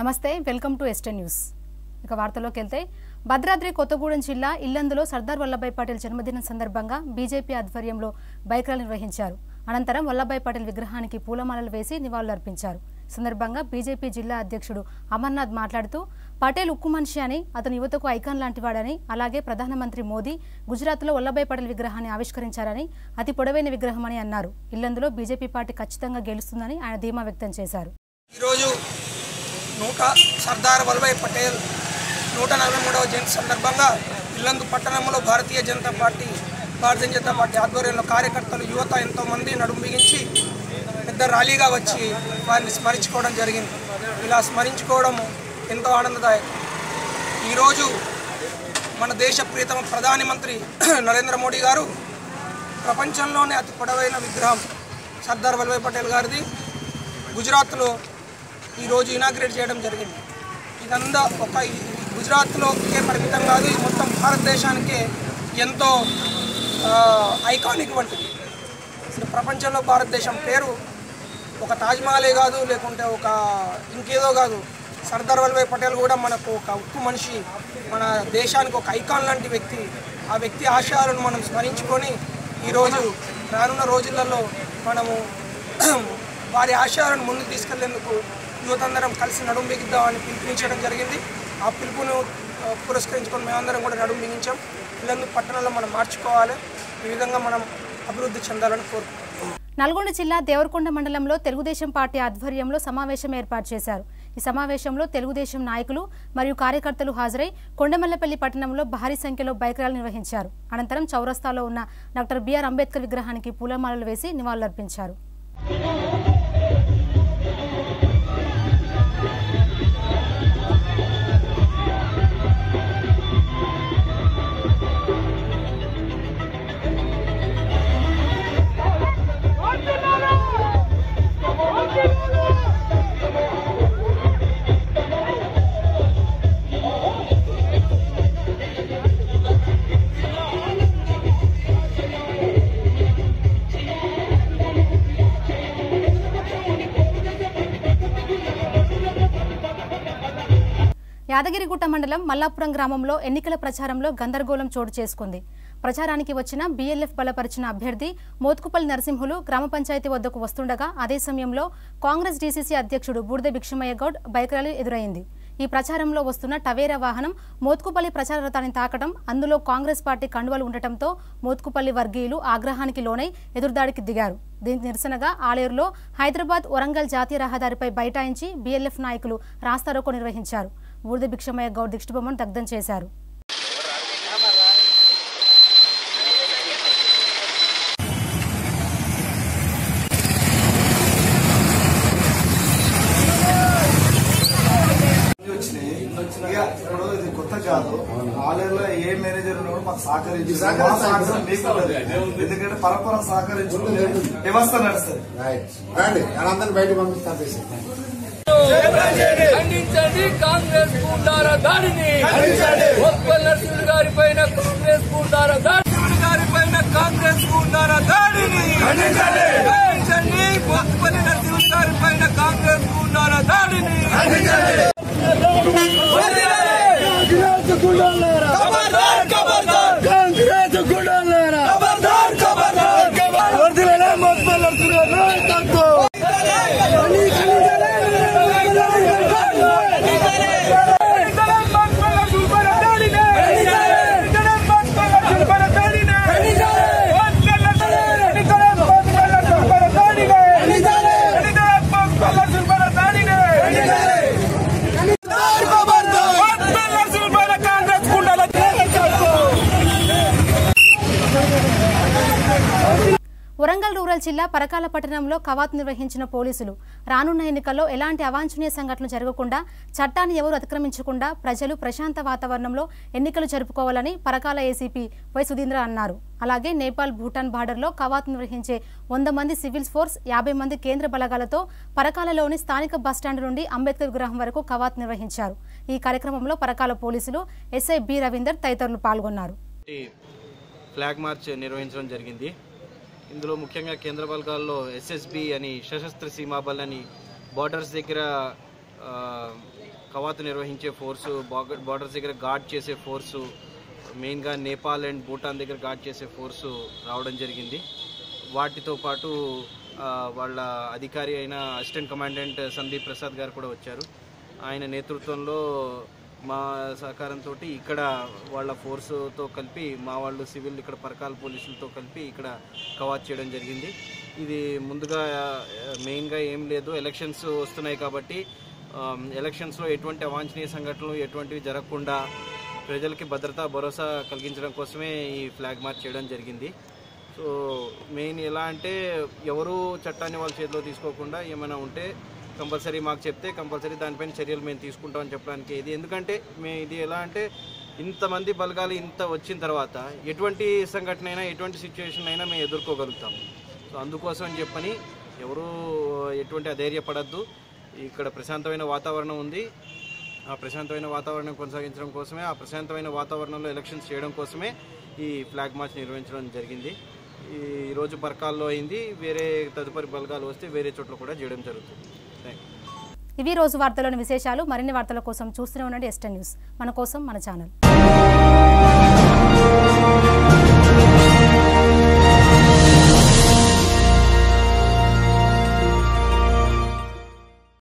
నమస్తే welcome to ఎస్టన్ news ఇక వార్తలోకి వెళ్తే భద్రాద్రి కొత్తగూడెం జిల్లా ఇల్లందులో సర్దార్ వల్లభాయ్ పటేల్ జన్మదినం సందర్భంగా బీజేపీ ఆధ్వర్యంలో బైక్ ర్యాలీ నిర్వహించారు అనంతరం వల్లభాయ్ పటేల్ విగ్రహానికి పూలమాలలు వేసి నివాళులర్పించారు ఈ సందర్భంగా బీజేపీ జిల్లా అధ్యక్షుడు అమర్నాథ్ మాట్లాడుతూ పటేల్ ఉక్కు మనిషి అని అతను యువతకు ఐకాన్ లాంటివాడని అలాగే ప్రధానమంత్రి మోదీ గుజరాత్లో వల్లభాయ్ పటేల్ విగ్రహాన్ని ఆవిష్కరించారని అతి పొడవైన విగ్రహమని అన్నారు ఇల్లందులో బీజేపీ పార్టీ ఖచ్చితంగా గెలుస్తుందని ఆయన ధీమా వ్యక్తం చేశారు ఈరోజు నూట సర్దార్ వల్లభాయ్ పటేల్ నూట నలభై మూడవ జయంతి సందర్భంగా ఇల్లందు పట్టణంలో భారతీయ జనతా పార్టీ భారతీయ జనతా పార్టీ ఆధ్వర్యంలో కార్యకర్తలు యువత ఎంతోమంది నడుము బిగించి పెద్ద ర్యాలీగా వచ్చి వారిని స్మరించుకోవడం జరిగింది ఇలా స్మరించుకోవడం ఎంతో ఆనందదాయకం ఈరోజు మన దేశ ప్రియతమ ప్రధానమంత్రి నరేంద్ర మోడీ గారు ప్రపంచంలోనే అతి పొడవైన విగ్రహం సర్దార్ వల్లభాయ్ పటేల్ గారిది గుజరాత్లో ఈరోజు ఇనాగ్రేట్ చేయడం జరిగింది ఇదంతా ఒక ఈ గుజరాత్లోకే పరిమితం కాదు ఇది మొత్తం భారతదేశానికే ఎంతో ఐకానిక్ వంటిది అసలు ప్రపంచంలో భారతదేశం పేరు ఒక తాజ్మహలే కాదు లేకుంటే ఒక ఇంకేదో కాదు సర్దార్ వల్లభాయ్ పటేల్ కూడా మనకు ఒక ఉక్కు మనిషి మన దేశానికి ఒక ఐకాన్ లాంటి వ్యక్తి ఆ వ్యక్తి ఆశయాలను మనం స్మరించుకొని ఈరోజు రానున్న రోజులలో మనము వారి ఆశయాలను ముందుకు తీసుకెళ్లేందుకు యువతందరం కలిసి నడుం బిగిద్దామని పిలుపునించడం జరిగింది ఆ పిలుపును ఆ, పురస్కరించుకొని మేమందరం కూడా నడుం బిగించాం పిల్లలు పట్టణంలో మనం మార్చుకోవాలి ఈ విధంగా మనం అభివృద్ధి చెందాలని కోరుకుంటున్నాం నల్గొండ జిల్లా దేవరకొండ మండలంలో తెలుగుదేశం పార్టీ ఆధ్వర్యంలో సమావేశం ఏర్పాటు చేశారు ఈ సమావేశంలో తెలుగుదేశం నాయకులు మరియు కార్యకర్తలు హాజరై కొండమల్లపల్లి పట్టణంలో భారీ సంఖ్యలో బైక్ ర్యాలీ నిర్వహించారు అనంతరం చౌరస్తాలో ఉన్న డాక్టర్ బిఆర్ అంబేద్కర్ విగ్రహానికి పూలమాలలు వేసి నివాళులర్పించారు యాదగిరిగుట్ట మండలం మల్లాపురం గ్రామంలో ఎన్నికల ప్రచారంలో గందరగోళం చోటు చేసుకుంది ప్రచారానికి వచ్చిన బీఎల్ఎఫ్ బలపరిచిన అభ్యర్థి మోత్కుపల్లి నరసింహులు గ్రామ పంచాయతీ వద్దకు వస్తుండగా అదే సమయంలో కాంగ్రెస్ డీసీసీ అధ్యక్షుడు బూడిద భిక్షమయ్య గౌడ్ బైక్ ర్యాలీ ఎదురైంది ఈ ప్రచారంలో వస్తున్న టవేరా వాహనం మోత్కుపల్లి ప్రచార రథాన్ని తాకడం అందులో కాంగ్రెస్ పార్టీ కండువలు ఉండటంతో మోత్కుపల్లి వర్గీయులు ఆగ్రహానికి లోనై ఎదురుదాడికి దిగారు దీనికి నిరసనగా ఆలేరులో హైదరాబాద్ వరంగల్ జాతీయ రహదారిపై బైఠాయించి బీఎల్ఎఫ్ నాయకులు రాస్తారోకో నిర్వహించారు బూడిద భిక్షమయ్య గౌడ్ దిష్టిబొమ్మను దగ్ధం చేశారు వచ్చినాయి ఇక ఇప్పుడు ఇది కొత్త కాదు ఆలయంలో ఏ మేనేజర్ ఉన్నాడో మాకు సహకరించి మా సహకారం మీకు ఉండదు. ఎందుకంటే పరపర సహకరించుకుంటే వ్యవస్థ నడుస్తుంది రండి వాళ్ళందరినీ బయట పంపిస్తాను ఖండించండి కాంగ్రెస్ గుండార దాడిని ఉప్పల్ నరసింహుడు గారి పైన కాంగ్రెస్ గుండార దాడి గారి పైన కాంగ్రెస్ గుండార దాడిని ఖండించండి ఉప్పల్ నరసింహుడు గారి పైన కాంగ్రెస్ గుండార దాడిని ఖబర్దార్ ఖబర్దార్ కాంగ్రెస్ గుండారా ఖబర్దార్ ఖబర్దార్ వర్దిలేలా ఉప్పల్ నరసింహుడు నాయకత్వం వరంగల్ రూరల్ జిల్లా పరకాల పట్టణంలో కవాతు నిర్వహించిన పోలీసులు రానున్న ఎన్నికల్లో ఎలాంటి అవాంఛనీయ సంఘటనలు జరగకుండా చట్టాన్ని ఎవరు అతిక్రమించకుండా ప్రజలు ప్రశాంత వాతావరణంలో ఎన్నికలు జరుపుకోవాలని పరకాల ఏసీపీ వై సుధీంద్ర అన్నారు అలాగే నేపాల్ భూటాన్ బార్డర్లో కవాతు నిర్వహించే వంద మంది సివిల్స్ ఫోర్స్ యాభై మంది కేంద్ర బలగాలతో పరకాలలోని స్థానిక బస్టాండ్ నుండి అంబేద్కర్ విగ్రహం వరకు కవాతు నిర్వహించారు ఈ కార్యక్రమంలో పరకాల పోలీసులు ఎస్ఐ బి రవీందర్ తదితరులు పాల్గొన్నారు ఈ ఫ్లాగ్ మార్చ్ నిర్వహించడం జరిగింది ఇందులో ముఖ్యంగా కేంద్ర బలగాల్లో ఎస్ఎస్బి అని సశస్త్ర సీమాబల్ అని బార్డర్స్ దగ్గర ఆ, కవాతు నిర్వహించే ఫోర్సు బార్డర్ బార్డర్స్ దగ్గర గార్డ్ చేసే ఫోర్సు మెయిన్గా నేపాల్ అండ్ భూటాన్ దగ్గర గార్డ్ చేసే ఫోర్సు రావడం జరిగింది వాటితో పాటు ఆ, వాళ్ళ అధికారి అయిన అసిస్టెంట్ కమాండెంట్ సందీప్ ప్రసాద్ గారు కూడా వచ్చారు ఆయన నేతృత్వంలో మా సహకారంతో ఇక్కడ వాళ్ళ ఫోర్సుతో కలిపి మా వాళ్ళు సివిల్ ఇక్కడ పరకాల పోలీసులతో కలిపి ఇక్కడ కవాత్ చేయడం జరిగింది ఇది ముందుగా ఆ, మెయిన్గా ఏం లేదు ఎలక్షన్స్ వస్తున్నాయి కాబట్టి ఆమ్, ఎలక్షన్స్లో ఎటువంటి అవాంఛనీయ సంఘటనలు ఎటువంటివి జరగకుండా ప్రజలకి భద్రతా భరోసా కలిగించడం కోసమే ఈ ఫ్లాగ్ మార్చ్ చేయడం జరిగింది సో మెయిన్ ఎలా అంటే ఎవరు చట్టాన్ని వాళ్ళ చేతిలో తీసుకోకుండా ఏమైనా ఉంటే కంపల్సరీ మాకు చెప్తే కంపల్సరీ దానిపైన చర్యలు మేము తీసుకుంటామని చెప్పడానికి ఇది ఎందుకంటే మే ఇది ఎలా అంటే ఇంతమంది బలగాలు ఇంత వచ్చిన తర్వాత ఎటువంటి సంఘటన అయినా ఎటువంటి సిచ్యువేషన్ అయినా మేము ఎదుర్కోగలుగుతాం సో అందుకోసం అని చెప్పని ఎవరు ఎటువంటి అధైర్యపడద్దు ఇక్కడ ప్రశాంతమైన వాతావరణం ఉంది ఆ ప్రశాంతమైన వాతావరణం కొనసాగించడం కోసమే ఆ ప్రశాంతమైన వాతావరణంలో ఎలక్షన్స్ చేయడం కోసమే ఈ ఫ్లాగ్ మార్చ్ నిర్వహించడం జరిగింది ఈ రోజు పర్కాల్లో అయింది వేరే తదుపరి బలగాలు వస్తే వేరే చోట్ల కూడా చేయడం జరుగుతుంది థ్యాంక్ యూ ఇవి రోజు వార్తలోని విశేషాలు మరిన్ని వార్తల కోసం చూస్తూనే ఉండండి ఎస్టన్ న్యూస్ మన కోసం మన ఛానల్